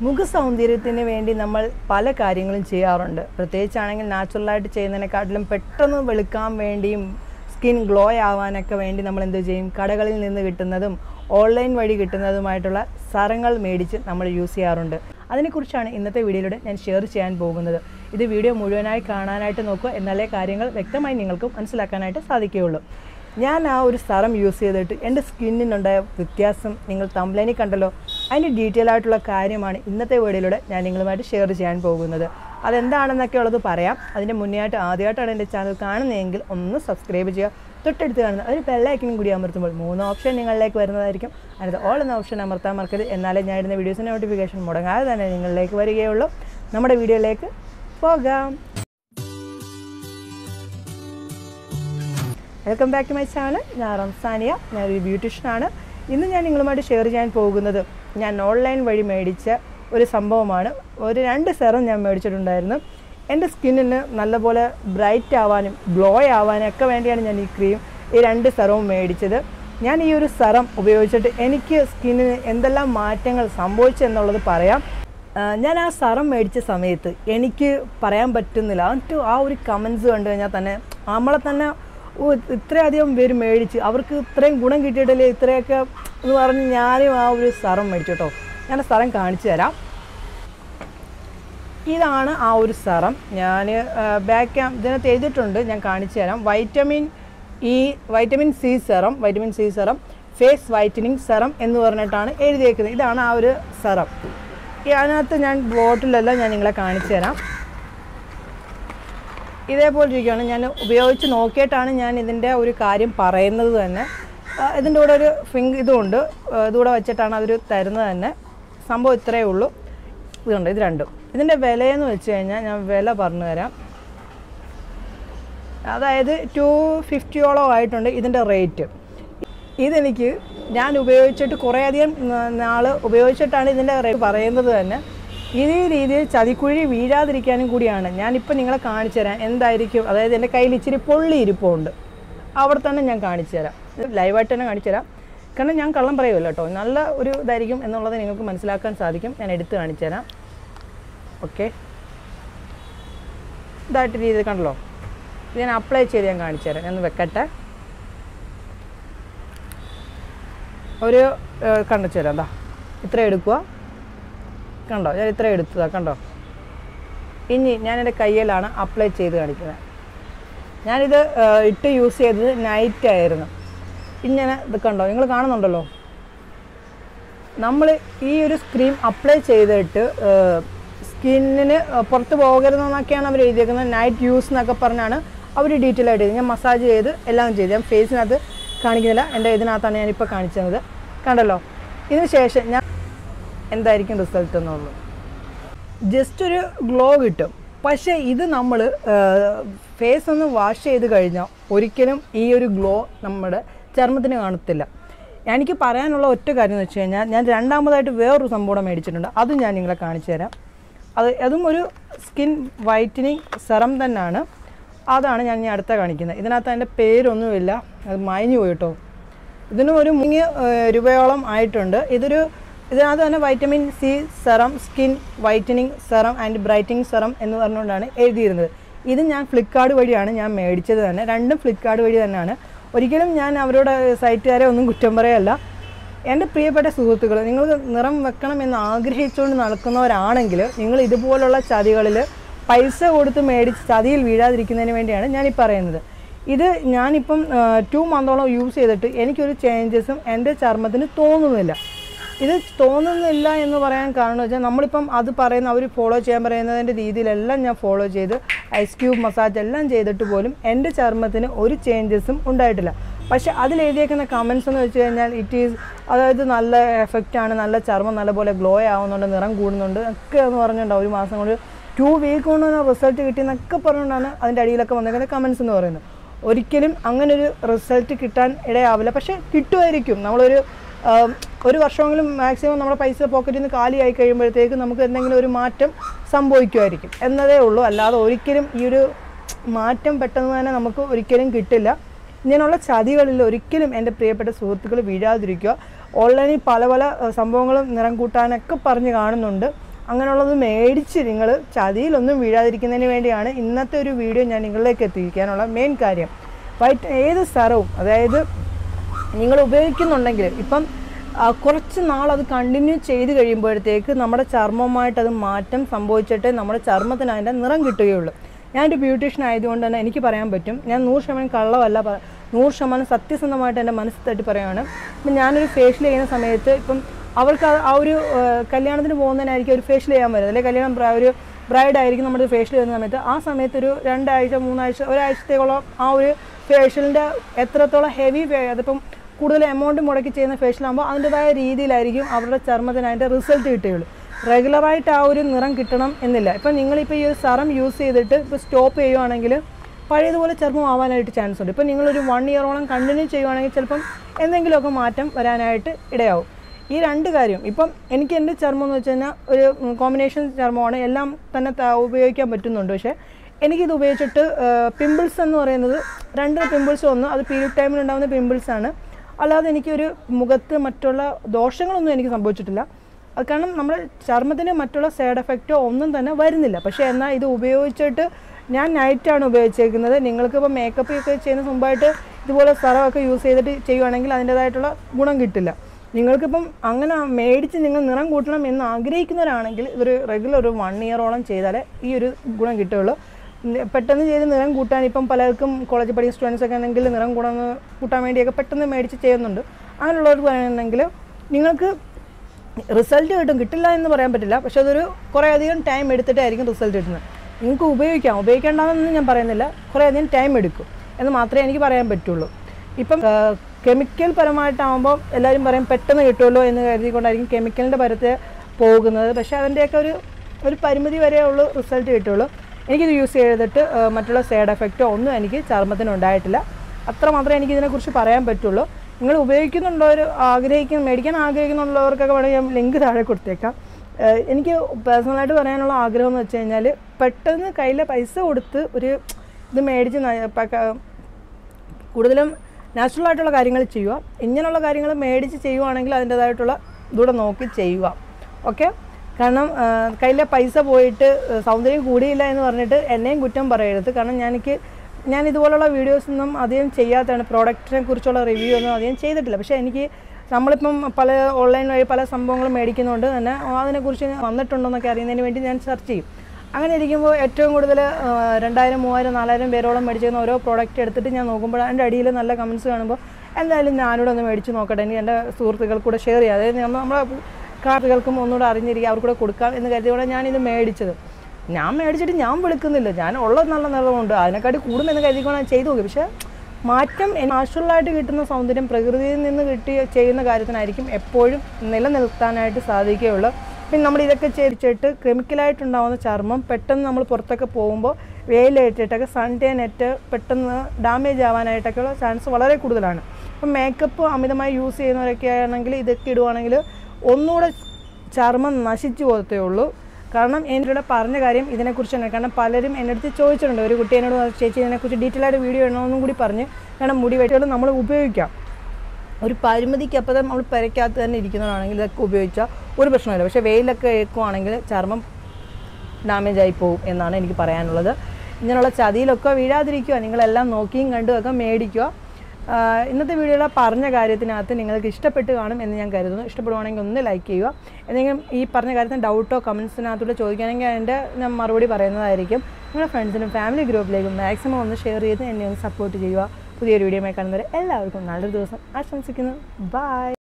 മുഖ സൗന്ദര്യത്തിന് വേണ്ടി നമ്മൾ പല കാര്യങ്ങളും ചെയ്യാറുണ്ട് പ്രത്യേകിച്ചാണെങ്കിൽ നാച്ചുറലായിട്ട് ചെയ്യുന്നതിനെക്കാട്ടിലും പെട്ടെന്ന് വെളുക്കാൻ വേണ്ടിയും സ്കിൻ ഗ്ലോ ആവാനൊക്കെ വേണ്ടി നമ്മൾ എന്ത് ചെയ്യും കടകളിൽ നിന്ന് കിട്ടുന്നതും ഓൺലൈൻ വഴി കിട്ടുന്നതുമായിട്ടുള്ള സറങ്ങൾ മേടിച്ച് നമ്മൾ യൂസ് ചെയ്യാറുണ്ട് അതിനെക്കുറിച്ചാണ് ഇന്നത്തെ വീഡിയോയിലൂടെ ഞാൻ ഷെയർ ചെയ്യാൻ പോകുന്നത് ഇത് വീഡിയോ മുഴുവനായി കാണാനായിട്ട് നോക്കുക എന്നാലേ കാര്യങ്ങൾ വ്യക്തമായി നിങ്ങൾക്ക് മനസ്സിലാക്കാനായിട്ട് സാധിക്കുകയുള്ളൂ ഞാൻ ആ ഒരു സറം യൂസ് ചെയ്തിട്ട് എൻ്റെ സ്കിന്നിനുണ്ടായ വ്യത്യാസം നിങ്ങൾ തമ്പ്ലൈനിൽ കണ്ടല്ലോ അതിൻ്റെ ഡീറ്റെയിൽ ആയിട്ടുള്ള കാര്യമാണ് ഇന്നത്തെ വീഡിയോയിലൂടെ ഞാൻ നിങ്ങളുമായിട്ട് ഷെയർ ചെയ്യാൻ പോകുന്നത് അതെന്താണെന്നൊക്കെ ഉള്ളത് പറയാം അതിൻ്റെ മുന്നേ ആയിട്ട് ആദ്യമായിട്ടാണ് എൻ്റെ ചാനൽ കാണുന്നതെങ്കിൽ ഒന്ന് സബ്സ്ക്രൈബ് ചെയ്യുക തൊട്ടടുത്ത് കാണുന്ന ഒരു ബെല്ലൈക്കനും കൂടി അമർത്തുമ്പോൾ മൂന്ന് ഓപ്ഷൻ നിങ്ങളിലേക്ക് വരുന്നതായിരിക്കും അതിനകത്ത് ഓൾ എന്ന ഓപ്ഷൻ അമർത്താൻ മറക്കരുത് എന്നാലേ ഞാൻ ഇടുന്ന വീഡിയോസിൻ്റെ നോട്ടിഫിക്കേഷൻ മുടങ്ങാതെ തന്നെ നിങ്ങളിലേക്ക് വരികയുള്ളൂ നമ്മുടെ വീഡിയോയിലേക്ക് പോകാം welcome back to my channel ഞാൻ റംസാനിയ ഞാനൊരു ബ്യൂട്ടീഷ്യനാണ് ഇന്ന് ഞാൻ നിങ്ങളുമായിട്ട് ഷെയർ ചെയ്യാൻ പോകുന്നത് ഞാൻ ഓൺലൈൻ വഴി മേടിച്ച ഒരു സംഭവമാണ് ഒരു രണ്ട് സെറം ഞാൻ മേടിച്ചിട്ടുണ്ടായിരുന്നു എൻ്റെ സ്കിന്നിന് നല്ലപോലെ ബ്രൈറ്റ് ആവാനും ഗ്ലോ ആവാനും ഒക്കെ വേണ്ടിയാണ് ഞാൻ ഈ ക്രീം ഈ രണ്ട് സെറവും മേടിച്ചത് ഞാൻ ഈ ഒരു സെറം ഉപയോഗിച്ചിട്ട് എനിക്ക് സ്കിന്നിന് എന്തെല്ലാം മാറ്റങ്ങൾ സംഭവിച്ചു എന്നുള്ളത് പറയാം ആ, ഞാൻ ആ സറം മേടിച്ച സമയത്ത് എനിക്ക് പറയാൻ പറ്റുന്നില്ല എന്നിട്ട് ആ ഒരു കമൻസ് കണ്ടു കഴിഞ്ഞാൽ തന്നെ നമ്മളെ തന്നെ ഓ ഇത്രയധികം പേര് മേടിച്ച് അവർക്ക് ഇത്രയും ഗുണം കിട്ടിയിട്ടില്ലേ ഇത്രയൊക്കെ എന്ന് പറഞ്ഞ് ഞാനും ആ ഒരു സറം മേടിച്ചു കേട്ടോ ഞാൻ ആ സറം കാണിച്ചു തരാം ഇതാണ് ആ ഒരു സറം ഞാൻ ബാക്ക് ഇതിനകത്ത് എഴുതിയിട്ടുണ്ട് ഞാൻ കാണിച്ചു തരാം vitamin E vitamin C serum vitamin C serum face whitening serum എന്ന് പറഞ്ഞിട്ടാണ് എഴുതിയേക്കുന്നത് ഇതാണ് ആ ഒരു സെറം ഈ അതിനകത്ത് ഞാൻ ബോട്ടിലെല്ലാം ഞാൻ നിങ്ങളെ കാണിച്ചു തരാം ഇതേപോലെ ഇരിക്കുകയാണ് ഞാൻ ഉപയോഗിച്ച് നോക്കിയിട്ടാണ് ഞാൻ ഇതിൻ്റെ ഒരു കാര്യം പറയുന്നത് തന്നെ ആ, ഇതിൻ്റെ കൂടെ ഒരു ഫിംഗ് ഇതുമുണ്ട് ആ, ഇതുകൂടെ വെച്ചിട്ടാണ് അവർ തരുന്നത് തന്നെ സംഭവം ഇത്രയേ ഉള്ളൂ ഇതുണ്ട് ഇത് രണ്ടും ഇതിൻ്റെ വിലയെന്ന് വെച്ച് കഴിഞ്ഞാൽ ഞാൻ വില പറഞ്ഞു തരാം അതായത് ടു ഫിഫ്റ്റിയോളം ആയിട്ടുണ്ട് ഇതിൻ്റെ റേറ്റ് ഇതെനിക്ക് ഞാൻ ഉപയോഗിച്ചിട്ട് കുറേയധികം നാൾ ഉപയോഗിച്ചിട്ടാണ് ഇതിൻ്റെ റേറ്റ് പറയുന്നത് തന്നെ ഈ രീതിയിൽ ചതിക്കുഴി വീഴാതിരിക്കാനും കൂടിയാണ് ഞാനിപ്പോൾ നിങ്ങളെ കാണിച്ചു തരാം എന്തായിരിക്കും അതായത് എൻ്റെ കയ്യിൽ ഇച്ചിരി പൊള്ളി ഇരിപ്പുണ്ട് അവിടെ തന്നെ ഞാൻ കാണിച്ചു തരാം ലൈവായിട്ട് തന്നെ കാണിച്ചു തരാം കാരണം ഞാൻ കള്ളം പറയുമല്ലോ കേട്ടോ നല്ല ഒരു ഇതായിരിക്കും എന്നുള്ളത് നിങ്ങൾക്ക് മനസ്സിലാക്കാൻ സാധിക്കും ഞാൻ എടുത്ത് കാണിച്ചു തരാം ഓക്കെ ഇതായിട്ട് രീതി കണ്ടല്ലോ ഇത് ഞാൻ അപ്ലൈ ചെയ്ത് ഞാൻ കാണിച്ചു തരാം ഞാൻ ഒന്ന് വെക്കട്ടെ ഒരു കണ്ടു തരാം എന്താ ഇത്ര എടുക്കുക കണ്ടോ ഞാൻ ഇത്ര എടുത്തതാ കണ്ടോ ഇനി ഞാൻ എൻ്റെ കയ്യിലാണ് അപ്ലൈ ചെയ്ത് കാണിക്കുന്നത് ഞാനിത് ഏ, ഇട്ട് യൂസ് ചെയ്തത് നൈറ്റ് ആയിരുന്നു ഇങ്ങനെ ഇത് കണ്ടോ നിങ്ങൾ കാണുന്നുണ്ടല്ലോ നമ്മൾ ഈ ഒരു ക്രീം അപ്ലൈ ചെയ്തിട്ട് സ്കിന്നിന് പുറത്ത് പോകരുതെന്നൊക്കെയാണ് അവർ എഴുതിയേക്കുന്നത് നൈറ്റ് യൂസ് എന്നൊക്കെ പറഞ്ഞാണ് അവർ ഡീറ്റെയിൽ ആയിട്ട് എഴുതി ഞാൻ മസാജ് ചെയ്ത് എല്ലാം ചെയ്ത് ഞാൻ ഫേസിനകത്ത് കാണിക്കുന്നില്ല എൻ്റെ ഇതിനകത്താണ് ഞാനിപ്പോൾ കാണിച്ചത് കണ്ടല്ലോ ഇതിന് ശേഷം ഞാൻ എന്തായിരിക്കും റിസൾട്ട് എന്നുള്ളത് ജസ്റ്റ് ഒരു ഗ്ലോ കിട്ടും പക്ഷേ ഇത് നമ്മൾ ഫേസ് ഒന്ന് വാഷ് ചെയ്ത് കഴിഞ്ഞാൽ ഒരിക്കലും ഈ ഒരു ഗ്ലോ നമ്മുടെ ചർമ്മത്തിന് കാണത്തില്ല എനിക്ക് പറയാനുള്ള ഒറ്റ കാര്യം എന്ന് വെച്ച് കഴിഞ്ഞാൽ ഞാൻ രണ്ടാമതായിട്ട് വേറൊരു സംഭവം കൂടെ മേടിച്ചിട്ടുണ്ട് അതും ഞാൻ നിങ്ങളെ കാണിച്ചു തരാം അത് അതും ഒരു സ്കിൻ വൈറ്റനിങ് സെറം തന്നെയാണ് അതാണ് ഞാൻ ഇനി അടുത്ത കാണിക്കുന്നത് ഇതിനകത്ത് അതിൻ്റെ പേരൊന്നുമില്ല അത് മായഞ്ഞു പോയി കേട്ടോ ഇതിന് ഒരു മൂന്ന് രൂപയോളം ആയിട്ടുണ്ട് ഇതൊരു ഇതിനകത്ത് തന്നെ vitamin C serum skin whitening serum and brightening serum എന്ന് പറഞ്ഞുകൊണ്ടാണ് എഴുതിയിരുന്നത് ഇത് ഞാൻ ഫ്ലിപ്കാർട്ട് വഴിയാണ് ഞാൻ മേടിച്ചത് തന്നെ രണ്ടും ഫ്ലിപ്കാർട്ട് വഴി തന്നെയാണ് ഒരിക്കലും ഞാൻ അവരുടെ സൈറ്റുകാരെ ഒന്നും കുറ്റം പറയല്ല എൻ്റെ പ്രിയപ്പെട്ട സുഹൃത്തുക്കൾ നിങ്ങൾ നിറം വെക്കണം എന്ന് ആഗ്രഹിച്ചുകൊണ്ട് നടക്കുന്നവരാണെങ്കിൽ നിങ്ങൾ ഇതുപോലുള്ള ചതികളിൽ പൈസ കൊടുത്ത് മേടിച്ച് ചതിയിൽ വീഴാതിരിക്കുന്നതിന് വേണ്ടിയാണ് ഞാനീ പറയുന്നത് ഇത് ഞാനിപ്പം ടു മന്തോളം യൂസ് ചെയ്തിട്ട് എനിക്കൊരു ചേഞ്ചസും എൻ്റെ ചർമ്മത്തിന് തോന്നുന്നില്ല ഇത് തോന്നുന്നില്ല എന്ന് പറയാൻ കാരണം വെച്ചാൽ നമ്മളിപ്പം അത് പറയുന്ന അവർ ഫോളോ ചെയ്യാൻ പറയുന്നതിൻ്റെ രീതിയിലെല്ലാം ഞാൻ ഫോളോ ചെയ്ത് ഐസ് ക്യൂബ് മസാജ് എല്ലാം ചെയ്തിട്ട് പോലും എൻ്റെ ചർമ്മത്തിന് ഒരു ചേഞ്ചസും ഉണ്ടായിട്ടില്ല പക്ഷേ അതിൽ എഴുതിയേക്കുന്ന കമൻസ് എന്ന് വെച്ച് കഴിഞ്ഞാൽ ഇറ്റ് ഈസ് അതായത് നല്ല എഫക്റ്റാണ് നല്ല ചർമ്മം നല്ലപോലെ ഗ്ലോ ആവുന്നുണ്ട് നിറം കൂടുന്നുണ്ട് ഒക്കെ എന്ന് പറഞ്ഞിട്ടുണ്ടാവും ഒരു മാസം കൊണ്ട് ടു വീക്ക് കൊണ്ട് റിസൾട്ട് കിട്ടിയെന്നൊക്കെ പറഞ്ഞുകൊണ്ടാണ് അതിൻ്റെ അടിയിലൊക്കെ വന്നേക്കുന്ന കമൻസ് എന്ന് പറയുന്നത് ഒരിക്കലും അങ്ങനെ ഒരു റിസൾട്ട് കിട്ടാൻ ഇടയാവില്ല പക്ഷേ കിട്ടുമായിരിക്കും നമ്മളൊരു ആം, ഒരു വർഷമെങ്കിലും മാക്സിമം നമ്മുടെ പൈസ പോക്കറ്റിൽ നിന്ന് കാലിയായി കഴിയുമ്പോഴത്തേക്ക് നമുക്ക് എന്തെങ്കിലും ഒരു മാറ്റം സംഭവിക്കുമായിരിക്കും എന്നതേ ഉള്ളൂ അല്ലാതെ ഒരിക്കലും ഈ ഒരു മാറ്റം പെട്ടെന്ന് തന്നെ നമുക്ക് ഒരിക്കലും കിട്ടില്ല ഇങ്ങനെയുള്ള ചതികളിൽ ഒരിക്കലും എൻ്റെ പ്രിയപ്പെട്ട സുഹൃത്തുക്കൾ വീഴാതിരിക്കുക ഓൺലൈനിൽ പല പല ഏഹ്, സംഭവങ്ങളും നിറം കൂട്ടാനൊക്കെ പറഞ്ഞ് കാണുന്നുണ്ട് അങ്ങനെയുള്ളത് മേടിച്ച് നിങ്ങൾ ചതിയിലൊന്നും വീഴാതിരിക്കുന്നതിന് വേണ്ടിയാണ് ഇന്നത്തെ ഒരു വീഡിയോ ഞാൻ നിങ്ങളിലേക്ക് എത്തിക്കാനുള്ള മെയിൻ കാര്യം വൈറ്റ് ഏത് സ്ഥലവും അതായത് നിങ്ങൾ ഉപയോഗിക്കുന്നുണ്ടെങ്കിൽ ഇപ്പം ആ, കുറച്ച് നാൾ അത് കണ്ടിന്യൂ ചെയ്ത് കഴിയുമ്പോഴത്തേക്ക് നമ്മുടെ ചർമ്മവുമായിട്ട് അത് മാറ്റം സംഭവിച്ചിട്ട് നമ്മുടെ ചർമ്മത്തിന് അതിൻ്റെ നിറം കിട്ടുകയുള്ളൂ ഞാനൊരു ബ്യൂട്ടീഷ്യൻ ആയതുകൊണ്ട് തന്നെ എനിക്ക് പറയാൻ പറ്റും ഞാൻ നൂറ് ശതമാനം കള്ളമല്ല പ- നൂറ് ശതമാനം സത്യസന്ധമായിട്ട് എൻ്റെ മനസ്സിൽ തട്ടി പറയുകയാണ് ഇപ്പം ഞാനൊരു ഫേഷ്യൽ ചെയ്യുന്ന സമയത്ത് ഇപ്പം അവർക്ക് ആ- ആ ഒരു ആ, കല്യാണത്തിന് പോകുന്നതിനായിരിക്കും ഒരു ഫേഷ്യൽ ചെയ്യാൻ വരുന്നത് അല്ലെങ്കിൽ കല്യാണം ബ്ര- ഒരു ബ്രൈഡ് ആയിരിക്കും നമ്മുടെ ഫേഷ്യൽ ചെയ്യുന്ന സമയത്ത് ആ സമയത്ത് ഒരു രണ്ടാഴ്ച മൂന്നാഴ്ച ഒരാഴ്ചത്തേക്കോളം ആ ഒരു ഫേഷ്യലിൻ്റെ എത്രത്തോളം ഹെവി അതിപ്പം കൂടുതൽ എമൗണ്ട് മുടക്കി ചെയ്യുന്ന ഫേഷ്യലാകുമ്പോൾ അതിൻ്റെതായ രീതിയിലായിരിക്കും അവരുടെ ചർമ്മത്തിന് അതിൻ്റെ റിസൾട്ട് കിട്ടുകയുള്ളൂ റെഗുലറായിട്ട് ആ ഒരു നിറം കിട്ടണം എന്നില്ല ഇപ്പം നിങ്ങളിപ്പോൾ ഈ ഒരു സെറം യൂസ് ചെയ്തിട്ട് ഇപ്പോൾ സ്റ്റോപ്പ് ചെയ്യുവാണെങ്കിൽ പഴയതുപോലെ ചർമ്മം ആവാനായിട്ട് ചാൻസ് ഉണ്ട് ഇപ്പം നിങ്ങളൊരു വൺ ഇയറോളം കണ്ടിന്യൂ ചെയ്യുവാണെങ്കിൽ ചിലപ്പം എന്തെങ്കിലുമൊക്കെ മാറ്റം വരാനായിട്ട് ഇടയാവും ഈ രണ്ട് കാര്യം ഇപ്പം എനിക്ക് എൻ്റെ ചർമ്മം എന്ന് വെച്ച് കഴിഞ്ഞാൽ ഒരു കോമ്പിനേഷൻ ചർമ്മമാണ് എല്ലാം തന്നെ ത- ഉപയോഗിക്കാൻ പറ്റുന്നുണ്ട് പക്ഷേ എനിക്കിത് ഉപയോഗിച്ചിട്ട് പിമ്പിൾസ് എന്ന് പറയുന്നത് രണ്ട് പിമ്പിൾസ് ഒന്ന് അത് പീരിയഡ് ടൈമിൽ ഉണ്ടാകുന്ന പിമ്പിൾസ് ആണ് അല്ലാതെ എനിക്കൊരു മുഖത്ത് മറ്റുള്ള ദോഷങ്ങളൊന്നും എനിക്ക് സംഭവിച്ചിട്ടില്ല അത് കാരണം നമ്മുടെ ചർമ്മത്തിന് മറ്റുള്ള സൈഡ് എഫക്റ്റോ ഒന്നും തന്നെ വരുന്നില്ല പക്ഷേ എന്നാൽ ഇത് ഉപയോഗിച്ചിട്ട് ഞാൻ നൈറ്റാണ് ഉപയോഗിച്ചേക്കുന്നത് നിങ്ങൾക്ക് ഇപ്പോൾ മേക്കപ്പ് ഒക്കെ ചെയ്യുന്ന മുമ്പായിട്ട് ഇതുപോലെ സ്ഥലമൊക്കെ യൂസ് ചെയ്തിട്ട് ചെയ്യുവാണെങ്കിൽ അതിൻ്റേതായിട്ടുള്ള ഗുണം കിട്ടില്ല നിങ്ങൾക്കിപ്പം അങ്ങനെ മേടിച്ച് നിങ്ങൾ നിറം കൂട്ടണം എന്ന് ആഗ്രഹിക്കുന്നവരാണെങ്കിൽ ഇതൊരു റെഗുലർ ഒരു വൺ ഇയറോളം ചെയ്താലേ ഈ ഒരു ഗുണം കിട്ടുകയുള്ളൂ ഉം, പെട്ടെന്ന് ചെയ്ത് നിറം കൂട്ടാൻ ഇപ്പം പലർക്കും കോളേജിൽ പഠിക്കുന്ന സ്റ്റുഡൻസ് ഒക്കെ ആണെങ്കിൽ നിറം കൂടാൻ കൂട്ടാൻ വേണ്ടിയൊക്കെ പെട്ടെന്ന് മേടിച്ച് ചെയ്യുന്നുണ്ട് അങ്ങനെയുള്ളവർക്ക് പറയുന്നുണ്ടെങ്കിൽ നിങ്ങൾക്ക് റിസൾട്ട് കിട്ടും കിട്ടില്ല എന്ന് പറയാൻ പറ്റില്ല പക്ഷെ അതൊരു കുറേ അധികം ടൈം എടുത്തിട്ടായിരിക്കും റിസൾട്ട് കിട്ടുന്നത് നിങ്ങൾക്ക് ഉപയോഗിക്കാം ഉപയോഗിക്കേണ്ടതെന്ന് ഞാൻ പറയുന്നില്ല കുറേ അധികം ടൈം എടുക്കും എന്ന് മാത്രമേ എനിക്ക് പറയാൻ പറ്റുള്ളൂ ഇപ്പം കെമിക്കൽ പരമായിട്ടാകുമ്പോൾ എല്ലാവരും പറയും പെട്ടെന്ന് കിട്ടുമല്ലോ എന്ന് കരുതിക്കൊണ്ടായിരിക്കും കെമിക്കലിൻ്റെ പരത്തെ പോകുന്നത് പക്ഷേ അതിൻ്റെയൊക്കെ ഒരു ഒരു പരിമിതി വരെ ഉള്ളൂ റിസൾട്ട് കിട്ടുള്ളൂ എനിക്കിത് യൂസ് ചെയ്തിട്ട് ആ, മറ്റുള്ള സൈഡ് എഫക്റ്റോ ഒന്നും എനിക്ക് ചർമ്മത്തിന് ഉണ്ടായിട്ടില്ല അത്ര മാത്രമേ എനിക്ക് ഇതിനെക്കുറിച്ച് പറയാൻ പറ്റുള്ളൂ നിങ്ങൾ ഉപയോഗിക്കുന്നുള്ളവർ ആഗ്രഹിക്കുന്ന മേടിക്കാൻ ആഗ്രഹിക്കുന്നുള്ളവർക്കൊക്കെ വേണമെങ്കിൽ ഞാൻ ലിങ്ക് താഴെ കൊടുത്തേക്കാം ഏഹ് എനിക്ക് പേഴ്സണലായിട്ട് പറയാനുള്ള ആഗ്രഹം എന്ന് വെച്ച് കഴിഞ്ഞാൽ പെട്ടെന്ന് കയ്യിലെ പൈസ കൊടുത്ത് ഒരു ഇത് മേടിച്ച് ന- പക്ക- കൂടുതലും നാച്ചുറൽ ആയിട്ടുള്ള കാര്യങ്ങൾ ചെയ്യുക ഇങ്ങനെയുള്ള കാര്യങ്ങൾ മേടിച്ച് ചെയ്യുവാണെങ്കിൽ അതിൻ്റേതായിട്ടുള്ള ഇതൂടെ നോക്കി ചെയ്യുക ഓക്കെ കാരണം ആ, കയ്യിലെ പൈസ പോയിട്ട് ആ, സൗന്ദര്യം കൂടിയില്ല എന്ന് പറഞ്ഞിട്ട് എന്നെയും കുറ്റം പറയരുത് കാരണം ഞാനെനിക്ക് ഞാൻ ഇതുപോലുള്ള വീഡിയോസൊന്നും അധികം ചെയ്യാത്തതാണ് പ്രോഡക്റ്റിനെ കുറിച്ചുള്ള റിവ്യൂ ഒന്നും അധികം ചെയ്തിട്ടില്ല പക്ഷേ എനിക്ക് നമ്മളിപ്പം പല ഓൺലൈൻ വഴി പല സംഭവങ്ങളും മേടിക്കുന്നതുകൊണ്ട് തന്നെ അതിനെക്കുറിച്ച് വന്നിട്ടുണ്ടോ എന്നൊക്കെ അറിയുന്നതിന് വേണ്ടി ഞാൻ സെർച്ച് ചെയ്യും അങ്ങനെ ഇരിക്കുമ്പോൾ ഏറ്റവും കൂടുതൽ രണ്ടായിരം മൂവായിരം നാലായിരം പേരോളം മേടിച്ചിരുന്ന ഓരോ പ്രോഡക്റ്റ് എടുത്തിട്ട് ഞാൻ നോക്കുമ്പോൾ അതിൻ്റെ അടിയിൽ നല്ല കമൻസ് കാണുമ്പോൾ എന്തായാലും ഞാനിവിടെ ഒന്ന് മേടിച്ച് നോക്കട്ടെ എനിക്ക് എൻ്റെ സുഹൃത്തുക്കൾക്ക് കൂടെ ഷെയർ ചെയ്യാം അതായത് നമ്മൾ നമ്മളെ കാർഡുകൾക്കും ഒന്നുകൂടെ അറിഞ്ഞിരിക്കുക അവർക്കൂടെ കൊടുക്കാം എന്ന് കരുതിയോടെ ഞാനിത് മേടിച്ചത് ഞാൻ മേടിച്ചിട്ട് ഞാൻ വിളിക്കുന്നില്ല ഞാൻ ഉള്ളത് നല്ല നിറമുണ്ട് അതിനെക്കാട്ടി കൂടുമെന്ന് കരുതിക്കൊണ്ട് ഞാൻ ചെയ്തു നോക്കി പക്ഷേ മാറ്റം നാച്ചുറലായിട്ട് കിട്ടുന്ന സൗന്ദര്യം പ്രകൃതിയിൽ നിന്ന് കിട്ടി ചെയ്യുന്ന കാര്യത്തിനായിരിക്കും എപ്പോഴും നിലനിർത്താനായിട്ട് സാധിക്കുകയുള്ളൂ പിന്നെ നമ്മൾ ഇതൊക്കെ ചേരിച്ചിട്ട് കെമിക്കലായിട്ടുണ്ടാവുന്ന ചർമ്മം പെട്ടെന്ന് നമ്മൾ പുറത്തൊക്കെ പോകുമ്പോൾ വെയിലേറ്റിട്ടൊക്കെ സൺ ടേ നെറ്റ് പെട്ടെന്ന് ഡാമേജ് ആവാനായിട്ടൊക്കെയുള്ള ചാൻസ് വളരെ കൂടുതലാണ് അപ്പം മേക്കപ്പ് അമിതമായി യൂസ് ചെയ്യുന്നവരൊക്കെ ആണെങ്കിൽ ഇതൊക്കെ ഇടുവാണെങ്കിൽ ഒന്നുകൂടെ ചർമ്മം നശിച്ചു പോകത്തേ ഉള്ളൂ കാരണം എന്നോട് പറഞ്ഞ കാര്യം ഇതിനെക്കുറിച്ച് തന്നെ കാരണം പലരും എൻ്റെ അടുത്ത് ചോദിച്ചിട്ടുണ്ട് ഒരു കുട്ടി എന്നോട് പറഞ്ഞു, ചേച്ചി ഇതിനെക്കുറിച്ച് ഡീറ്റെയിൽ ആയിട്ട് വീഡിയോ ഇടണമെന്നും കൂടി പറഞ്ഞ് കാരണം മുടി വെട്ടുകൾ നമ്മൾ ഉപയോഗിക്കാം ഒരു പരിമിതിക്കപ്പുറം നമ്മൾ പെരയ്ക്കകത്ത് തന്നെ ഇരിക്കുന്നവരാണെങ്കിൽ ഇതൊക്കെ ഉപയോഗിച്ചാൽ ഒരു പ്രശ്നമില്ല പക്ഷേ വെയിലൊക്കെ ഏൽക്കുവാണെങ്കിൽ ചർമ്മം ഡാമേജ് ആയി പോകും എന്നാണ് എനിക്ക് പറയാനുള്ളത് ഇങ്ങനെയുള്ള ചതിയിലൊക്കെ വീഴാതിരിക്കുക നിങ്ങളെല്ലാം നോക്കിയും കണ്ടും ഒക്കെ മേടിക്കുക ആഹ് ഇന്നത്തെ വീഡിയോയിൽ പറഞ്ഞ കാര്യത്തിനകത്ത് നിങ്ങൾക്ക് ഇഷ്ടപ്പെട്ട് കാണും എന്ന് ഞാൻ കരുതുന്നു ഇഷ്ടപ്പെടുവാണെങ്കിൽ ഒന്ന് ലൈക്ക് ചെയ്യുക എന്തെങ്കിലും ഈ പറഞ്ഞ കാര്യത്തിന് ഡൗട്ടോ കമൻസിനകത്തൂടെ ചോദിക്കുകയാണെങ്കിൽ അതിൻ്റെ ഞാൻ മറുപടി പറയുന്നതായിരിക്കും നിങ്ങളുടെ ഫ്രണ്ട്സിനും ഫാമിലി ഗ്രൂപ്പിലേക്കും മാക്സിമം ഒന്ന് ഷെയർ ചെയ്ത് എന്നെ ഒന്ന് സപ്പോർട്ട് ചെയ്യുക പുതിയൊരു വീഡിയോ കാണുന്നവരെ എല്ലാവർക്കും നല്ലൊരു ദിവസം ആശംസിക്കുന്നു ബൈ